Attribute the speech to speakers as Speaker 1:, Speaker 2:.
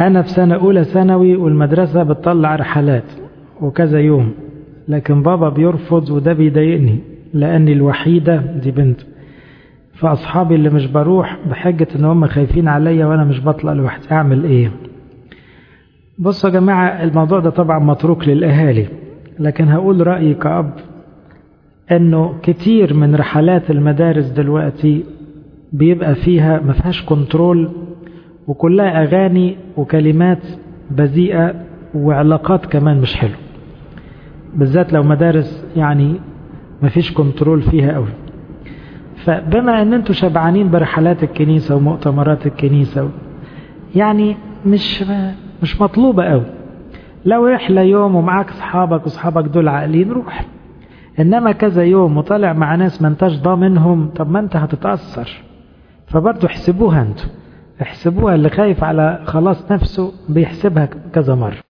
Speaker 1: أنا في سنة أولى ثانوي والمدرسة بتطلع رحلات وكذا يوم لكن بابا بيرفض وده بيضايقني لأني الوحيدة دي بنت فأصحابي اللي مش بروح بحجة إن هم خايفين عليا وأنا مش بطلع لوحدي أعمل إيه بصوا يا جماعة الموضوع ده طبعا متروك للأهالي لكن هقول رأيي كأب إنه كتير من رحلات المدارس دلوقتي بيبقى فيها ما فيهاش كنترول وكلها أغاني وكلمات بذيئة وعلاقات كمان مش حلو بالذات لو مدارس يعني ما فيش كنترول فيها قوي فبما ان انتوا شبعانين برحلات الكنيسة ومؤتمرات الكنيسة يعني مش مش مطلوبة قوي لو رحلة يوم ومعاك اصحابك واصحابك دول عاقلين روح انما كذا يوم وطالع مع ناس ما انتش ضامنهم طب ما انت هتتأثر فبرضه احسبوها انتوا احسبوها اللي خايف على خلاص نفسه بيحسبها كذا مرة